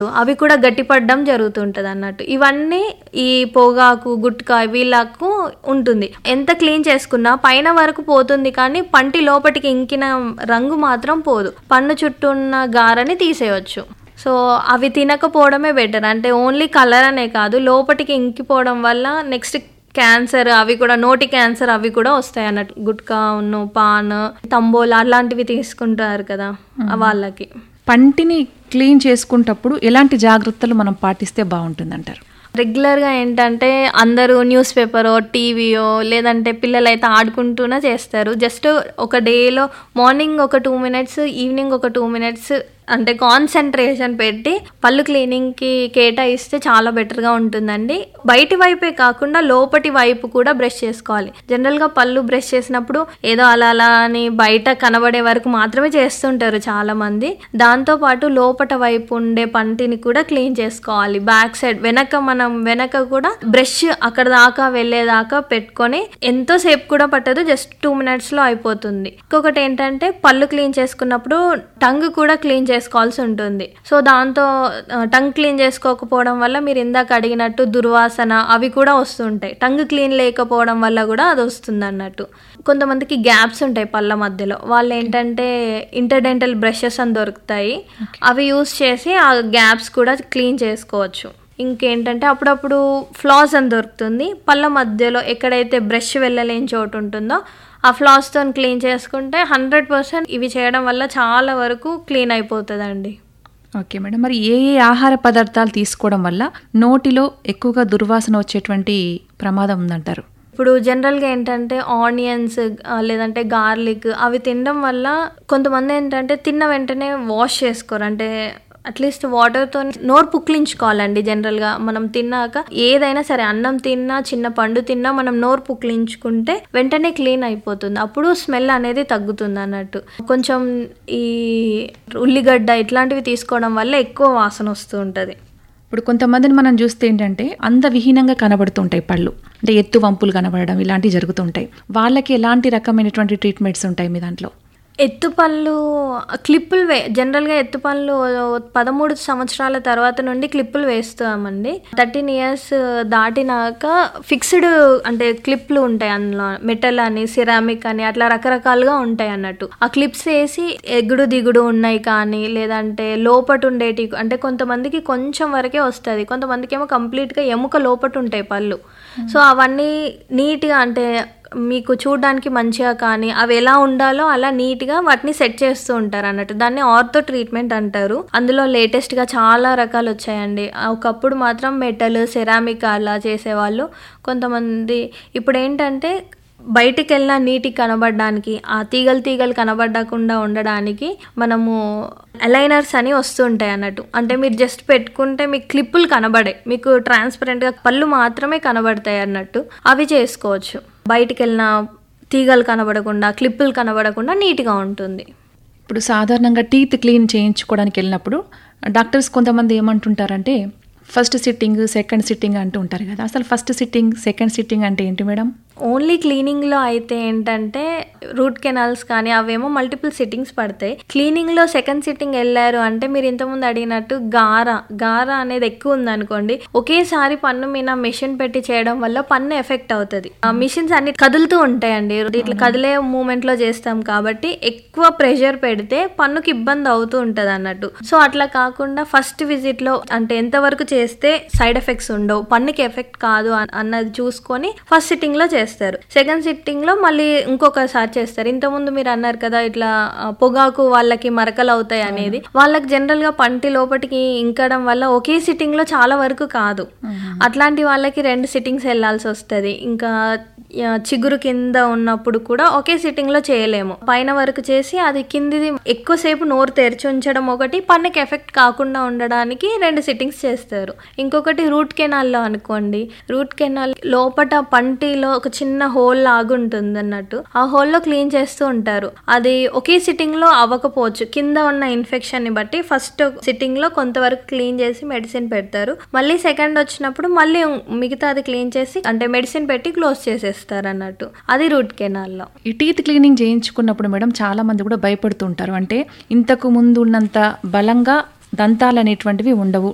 అవి కూడా గట్టిపడడం జరుగుతుంటది అన్నట్టు ఇవన్నీ ఈ పొగాకు గుట్కా వీళ్ళకు ఉంటుంది ఎంత క్లీన్ చేసుకున్నా పైన వరకు పోతుంది కానీ పంటి లోపటికి ఇంకిన రంగు మాత్రం పోదు పన్ను చుట్టూ ఉన్న గారని తీసేయచ్చు సో అవి తినకపోవడమే బెటర్ అంటే ఓన్లీ కలర్ అనే కాదు లోపటికి ఇంకిపోవడం వల్ల నెక్స్ట్ క్యాన్సర్ అవి కూడా నోటి క్యాన్సర్ అవి కూడా వస్తాయి అన్నట్టు గుట్కా ఉన్ను పాన్ తంబోలా అలాంటివి తీసుకుంటారు కదా వాళ్ళకి పంటిని క్లీన్ చేసుకుంటప్పుడు ఎలాంటి జాగ్రత్తలు మనం పాటిస్తే బాగుంటుందంటారు రెగ్యులర్గా ఏంటంటే అందరూ న్యూస్ పేపరో టీవీయో లేదంటే పిల్లలు అయితే ఆడుకుంటూనే చేస్తారు జస్ట్ ఒక డేలో మార్నింగ్ ఒక టూ మినిట్స్ ఈవినింగ్ ఒక టూ మినిట్స్ అంటే కాన్సన్ట్రేషన్ పెట్టి పళ్ళు క్లీనింగ్కి కేటాయిస్తే చాలా బెటర్గా ఉంటుందండి బయటి వైపే కాకుండా లోపటి వైపు కూడా బ్రష్ చేసుకోవాలి జనరల్గా పళ్ళు బ్రష్ చేసినప్పుడు ఏదో అలా అలా అని బయట కనబడే వరకు మాత్రమే చేస్తుంటారు చాలా మంది దాంతో పాటు లోపట వైపు ఉండే పంటిని కూడా క్లీన్ చేసుకోవాలి బ్యాక్ సైడ్ వెనక మనం వెనక కూడా బ్రష్ అక్కడ దాకా వెళ్ళేదాకా పెట్టుకొని ఎంతో సేపు కూడా పట్టదు జస్ట్ టూ మినిట్స్ లో అయిపోతుంది ఇంకొకటి ఏంటంటే పళ్ళు క్లీన్ చేసుకున్నప్పుడు టంగ్ కూడా క్లీన్ చేసుకోవాల్సి ఉంటుంది సో దాంతో ఆ, టంగ్ క్లీన్ చేసుకోకపోవడం వల్ల మీరు ఇందాక అడిగినట్టు దుర్వాసన అవి కూడా వస్తుంటాయి టంగ్ క్లీన్ లేకపోవడం వల్ల కూడా అది వస్తుంది అన్నట్టు కొంతమందికి గ్యాప్స్ ఉంటాయి పళ్ళ మధ్యలో వాళ్ళు ఏంటంటే ఇంటర్డెంటల్ బ్రషెస్ అని దొరుకుతాయి అవి యూస్ చేసి ఆ గ్యాప్స్ కూడా క్లీన్ చేసుకోవచ్చు ఇంకేంటంటే అప్పుడప్పుడు ఫ్లాస్ అని దొరుకుతుంది పళ్ళ మధ్యలో ఎక్కడైతే బ్రష్ వెళ్ళలేని చోటు ఉంటుందో ఆ ఫ్లాస్తో క్లీన్ చేసుకుంటే హండ్రెడ్ పర్సెంట్ ఇవి చేయడం వల్ల చాలా వరకు క్లీన్ అయిపోతుందండి ఓకే మేడం మరి ఏ ఏ ఆహార పదార్థాలు తీసుకోవడం వల్ల నోటిలో ఎక్కువగా దుర్వాసన వచ్చేటువంటి ప్రమాదం ఉందంటారు ఇప్పుడు జనరల్గా ఏంటంటే ఆనియన్స్ లేదంటే గార్లిక్ అవి తినడం వల్ల కొంతమంది ఏంటంటే తిన్న వెంటనే వాష్ చేసుకోరు అంటే అట్లీస్ట్ వాటర్తో నోరు పుక్లించుకోవాలండి జనరల్గా మనం తిన్నాక ఏదైనా సరే అన్నం తిన్నా చిన్న పండు తిన్నా మనం నోరు పుక్లించుకుంటే వెంటనే క్లీన్ అయిపోతుంది అప్పుడు స్మెల్ అనేది తగ్గుతుంది అన్నట్టు కొంచెం ఈ ఉల్లిగడ్డ ఇట్లాంటివి తీసుకోవడం వల్ల ఎక్కువ వాసన వస్తూ ఉంటుంది ఇప్పుడు కొంతమందిని మనం చూస్తే ఏంటంటే అందవిహీనంగా కనబడుతుంటాయి పళ్ళు అంటే ఎత్తు వంపులు కనబడడం ఇలాంటివి జరుగుతుంటాయి వాళ్ళకి ఎలాంటి రకమైనటువంటి ట్రీట్మెంట్స్ ఉంటాయి మీ దాంట్లో ఎత్తుపళ్ళు క్లిప్పులు వే జనరల్గా ఎత్తుపళ్ళు పదమూడు సంవత్సరాల తర్వాత నుండి క్లిప్పులు వేస్తామండి థర్టీన్ ఇయర్స్ దాటినాక ఫిక్స్డ్ అంటే క్లిప్లు ఉంటాయి అందులో మెటల్ అని సిరామిక్ అని అట్లా రకరకాలుగా ఉంటాయి అన్నట్టు ఆ క్లిప్స్ వేసి ఎగుడు దిగుడు ఉన్నాయి కానీ లేదంటే లోపట ఉండేటి అంటే కొంతమందికి కొంచెం వరకే వస్తుంది కొంతమందికి ఏమో కంప్లీట్గా ఎముక లోపట ఉంటాయి పళ్ళు సో అవన్నీ నీట్గా అంటే మీకు చూడడానికి మంచిగా కానీ అవి ఎలా ఉండాలో అలా నీట్గా వాటిని సెట్ చేస్తూ ఉంటారు అన్నట్టు దాన్ని ఆర్థో ట్రీట్మెంట్ అంటారు అందులో లేటెస్ట్గా చాలా రకాలు వచ్చాయండి ఒకప్పుడు మాత్రం మెటల్ సెరామిక్ అలా చేసేవాళ్ళు కొంతమంది ఇప్పుడు ఏంటంటే బయటికి వెళ్ళినా నీటికి కనబడడానికి ఆ తీగలు తీగలు కనబడకుండా ఉండడానికి మనము అలైనర్స్ అని వస్తుంటాయి అన్నట్టు అంటే మీరు జస్ట్ పెట్టుకుంటే మీకు క్లిప్పులు కనబడే మీకు ట్రాన్స్పరెంట్గా పళ్ళు మాత్రమే కనబడతాయి అన్నట్టు అవి చేసుకోవచ్చు బయటికి వెళ్ళిన తీగలు కనబడకుండా క్లిప్పులు కనబడకుండా నీట్గా ఉంటుంది ఇప్పుడు సాధారణంగా టీత్ క్లీన్ చేయించుకోవడానికి వెళ్ళినప్పుడు డాక్టర్స్ కొంతమంది ఏమంటుంటారంటే ఫస్ట్ సిట్టింగ్ సెకండ్ సిట్టింగ్ అంటూ ఉంటారు కదా అసలు ఫస్ట్ సిట్టింగ్ సెకండ్ సిట్టింగ్ అంటే ఏంటి మేడం ఓన్లీ క్లీనింగ్లో అయితే ఏంటంటే రూట్ కెనాల్స్ కానీ అవేమో మల్టిపుల్ సిట్టింగ్స్ పడతాయి క్లీనింగ్లో సెకండ్ సిట్టింగ్ వెళ్ళారు అంటే మీరు ఇంతకుముందు అడిగినట్టు గార గార అనేది ఎక్కువ ఉందనుకోండి ఒకేసారి పన్ను మీద మెషిన్ పెట్టి చేయడం వల్ల పన్ను ఎఫెక్ట్ అవుతుంది ఆ మిషన్స్ అన్ని కదులుతూ ఉంటాయండి ఇట్లా కదిలే మూమెంట్లో చేస్తాం కాబట్టి ఎక్కువ ప్రెషర్ పెడితే పన్నుకి ఇబ్బంది అవుతూ ఉంటుంది అన్నట్టు సో అట్లా కాకుండా ఫస్ట్ విజిట్లో అంటే ఎంతవరకు చేస్తే సైడ్ ఎఫెక్ట్స్ ఉండవు పన్నుకి ఎఫెక్ట్ కాదు అన్- అన్నది చూసుకొని ఫస్ట్ సిట్టింగ్ లో చేస్తారు సెకండ్ సిట్టింగ్ లో మళ్ళీ ఇంకొకసారి చేస్తారు ఇంతకుముందు మీరు అన్నారు కదా ఇట్లా ఆ, పొగాకు వాళ్ళకి మరకలు అవుతాయి అనేది వాళ్ళకి జనరల్ గా పంటి లోపటికి ఇంకడం వల్ల ఒకే సిట్టింగ్ లో చాలా వరకు కాదు అట్లాంటి వాళ్ళకి రెండు సిట్టింగ్స్ వెళ్ళాల్సి వస్తుంది ఇంకా ఆ, చిగురు కింద ఉన్నప్పుడు కూడా ఒకే సిట్టింగ్ లో చేయలేము పైన వరకు చేసి అది కిందిది ఎక్కువసేపు నోరు తెరిచి ఉంచడం ఒకటి పన్నుకి ఎఫెక్ట్ కాకుండా ఉండడానికి రెండు సిట్టింగ్స్ చేస్తారు ఇంకొకటి రూట్ కెనాల్లో అనుకోండి రూట్ కెనాల్ లోపట పంటిలో ఒక చిన్న హోల్ లాగా ఉంటుంది అన్నట్టు ఆ హోల్లో క్లీన్ చేస్తూ ఉంటారు అది ఒకే సిట్టింగ్ లో అవ్వకపోవచ్చు కింద ఉన్న ఇన్ఫెక్షన్ ని బట్టి ఫస్ట్ సిట్టింగ్ లో కొంతవరకు క్లీన్ చేసి మెడిసిన్ పెడతారు మళ్ళీ సెకండ్ వచ్చినప్పుడు మళ్ళీ మిగతాది క్లీన్ చేసి అంటే మెడిసిన్ పెట్టి క్లోజ్ చేసేస్తారు అన్నట్టు అది రూట్ కెనాల్లో ఈ టీత్ క్లీనింగ్ చేయించుకున్నప్పుడు మేడం చాలా మంది కూడా భయపడుతూ ఉంటారు అంటే ఇంతకు ముందు ఉన్నంత బలంగా దంతాలు అనేటువంటివి ఉండవు